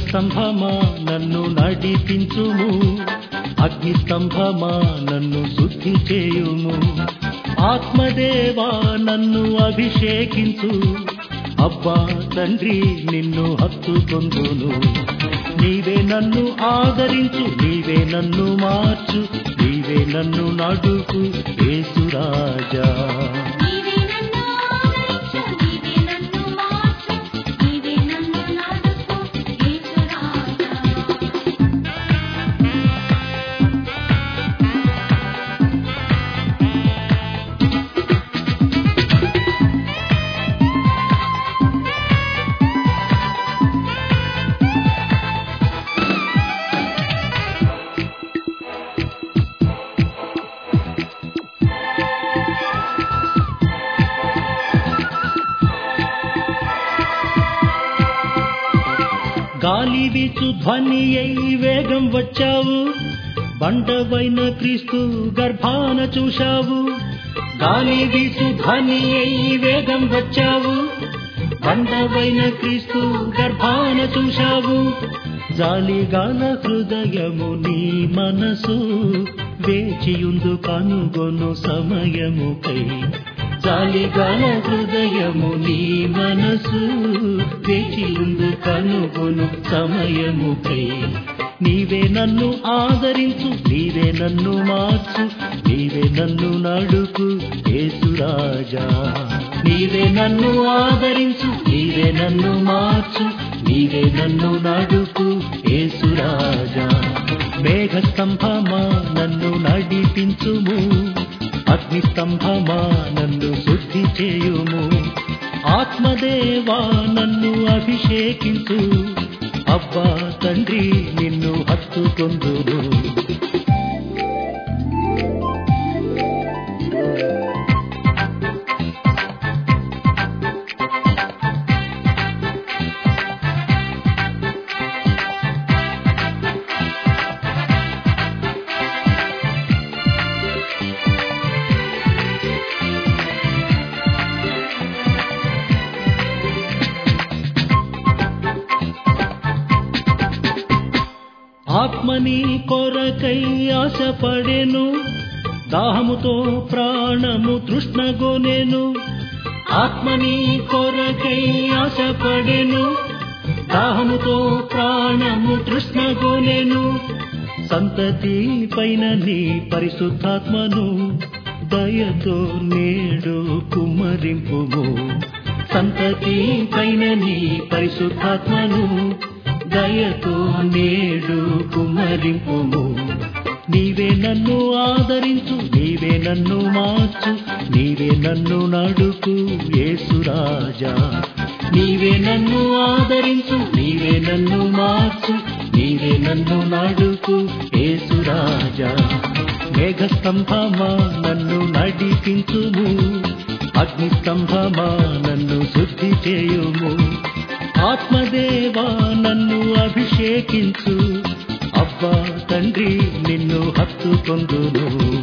మేఘస్తంభమా నన్ను నడిపించుము అగ్నిస్తంభమా నన్ను శుద్ధి చేయుము ఆత్మదేవా నన్ను అభిషేకించు అబ్బా తండ్రి నిన్ను హత్తుకొందును నీవే నన్ను ఆదరించు నీవే నన్ను మార్చు నీవే నన్ను నడుపు యేసురాజా నీవే నన్ను ఆదరించు నీవే నన్ను మార్చు నీవే నన్ను నడుపు యేసురాజా గాలి వీచు ధ్వని అయి వేగం వచ్చావు బండవైన క్రీస్తు గర్భాన చూశావు గాలి వీచు ధ్వని అయి వేగం వచ్చావు బండవైన క్రీస్తు గర్భాన చూశావు జాలిగాల హృదయము నీ మనసు వేచియుందు కనుగొను సమయముకై జాలిగాల హృదయము నీ మనసు వేచియుందు కనుగొను సమయముకై నీవే నన్ను ఆదరించు నీవే నన్ను మార్చు నీవే నన్ను నడుపు యేసురాజా నీవే నన్ను ఆదరించు నీవే నన్ను మార్చు నీవే నన్ను నడుపు యేసురాజా మేఘస్తంభమా నన్ను నడిపించుము అగ్నిస్తంభమా నన్ను శుద్ధి చేయుము ఆత్మదేవా నన్ను అభిషేకించు అబ్బా తండ్రి నిన్ను హత్తుకొందును ఆత్మని కొరకై ఆశపడెను దాహముతో ప్రాణము తృష్ణగొనెను ఆత్మని కొరకై ఆశపడెను దాహముతో ప్రాణము తృష్ణగొనెను సంతతి పైన నీ పరిశుద్ధాత్మను దయతో నేడు కుమ్మరింపుము సంతతి పైన నీ పరిశుద్ధాత్మను దయతో నేడు కుమ్మరింపుము నీవే నన్ను ఆదరించు నీవే నన్ను మార్చు నీవే నన్ను నడుపు యేసురాజా నీవే నన్ను ఆదరించు నీవే నన్ను మార్చు నీవే నన్ను నడుపు యేసురాజా మేఘస్తంభమా నన్ను నడిపించుము అగ్నిస్తంభమా నన్ను శుద్ధి చేయుము ఆత్మదేవా నన్ను అభిషేకించు అబ్బా తండ్రి నిన్ను హత్తుకొందును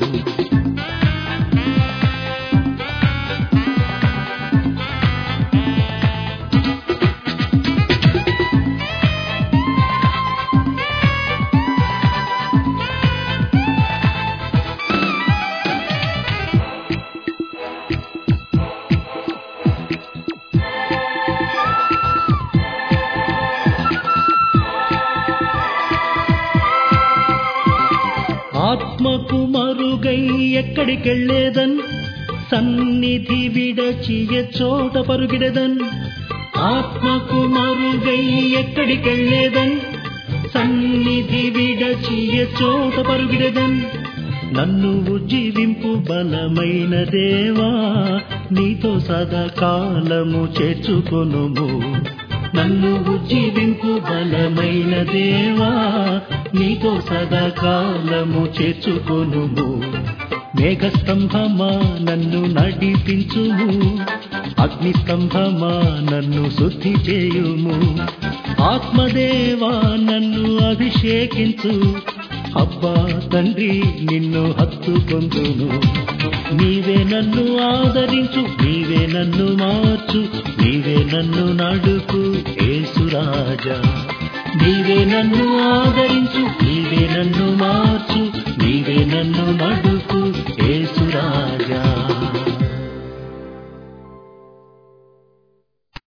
ఆత్మకు మరుగై ఎక్కడికెళ్ళేదన్ సన్నిధి విడచి ఏ చోట పరుగిడదన్ ఆత్మకు మరుగై ఎక్కడికెళ్ళేదన్ సన్నిధి విడచి ఏ చోట పరుగిడదన్ నన్ను ఉజ్జీవింపు బలమైన దేవా నీతో సదాకాలము చేర్చుకొనుము నన్ను ఉజ్జీవింపు బలమైన దేవా నీతో సదాకాలము చేర్చుకొనుము మేఘస్తంభమా నన్ను నడిపించుము అగ్నిస్తంభమా నన్ను శుద్ధి చేయుము ఆత్మదేవా నన్ను అభిషేకించు అబ్బా తండ్రి నిన్ను హత్తుకొందును నీవే నన్ను ఆదరించు నీవే నన్ను మార్చు నీవే నన్ను నడుపు ఏసురాజా నీవే నన్ను ఆదరించు నీవే నన్ను మార్చు నీవే నన్ను నడుపు